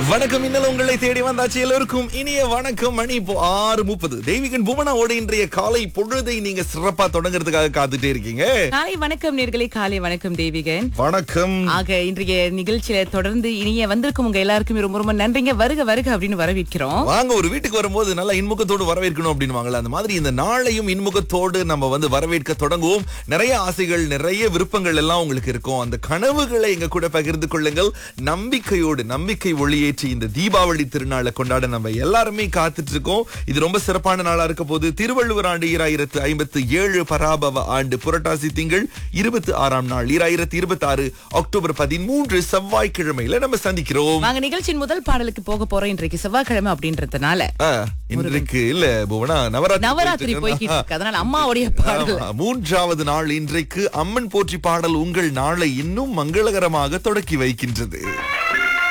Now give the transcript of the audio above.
வணக்கம் இன்னல் உங்களை தேடி வந்தாச்சு எல்லோருக்கும் இனிய வணக்கம் மணி இப்போ ஆறு முப்பது தெய்வீகன் புவனாவோட இன்றைய காலை பொழுதை நீங்க சிறப்பா தொடங்குறதுக்காக காத்துட்டே இருக்கீங்க காலை வணக்கம் நேர்களே காலை வணக்கம் தேவிகன் வணக்கம் ஆக இன்றைய நிகழ்ச்சியில தொடர்ந்து இனிய வந்திருக்கும் உங்க எல்லாருக்குமே ரொம்ப ரொம்ப நன்றிங்க வருக வருக அப்படின்னு வரவேற்கிறோம் வாங்க ஒரு வீட்டுக்கு வரும்போது நல்லா இன்முகத்தோடு வரவேற்கணும் அப்படின்னு வாங்கல அந்த மாதிரி இந்த நாளையும் இன்முகத்தோடு நம்ம வந்து வரவேற்க தொடங்குவோம் நிறைய ஆசைகள் நிறைய விருப்பங்கள் எல்லாம் உங்களுக்கு இருக்கும் அந்த கனவுகளை எங்க கூட பகிர்ந்து கொள்ளுங்கள் நம்பிக்கையோடு நம்பிக்கை ஒளியேற்றி இந்த தீபாவளி திருநாளை கொண்டாட நம்ம எல்லாருமே காத்துட்டு இருக்கோம் இது ரொம்ப சிறப்பான நாளா இருக்க போது திருவள்ளுவர் ஆண்டு ஈராயிரத்து ஐம்பத்து ஏழு பராபவ ஆண்டு புரட்டாசி திங்கள் இருபத்தி ஆறாம் நாள் ஈராயிரத்து இருபத்தி ஆறு அக்டோபர் பதிமூன்று செவ்வாய்க்கிழமையில நம்ம சந்திக்கிறோம் வாங்க நிகழ்ச்சியின் முதல் பாடலுக்கு போக போறோம் இன்றைக்கு செவ்வாய்க்கிழமை அப்படின்றதுனால ஆ, இன்றைக்கு இல்ல புவனா நவராத்திரி நவராத்திரி போயிட்டு போய்கிட்டு இருக்கு. இருக்கு அதனால அம்மாவுடைய பாடல் ஆமா, மூன்றாவது நாள் இன்றைக்கு அம்மன் போற்றி பாடல் உங்கள் நாளை இன்னும் மங்களகரமாக தொடக்கி வைக்கின்றது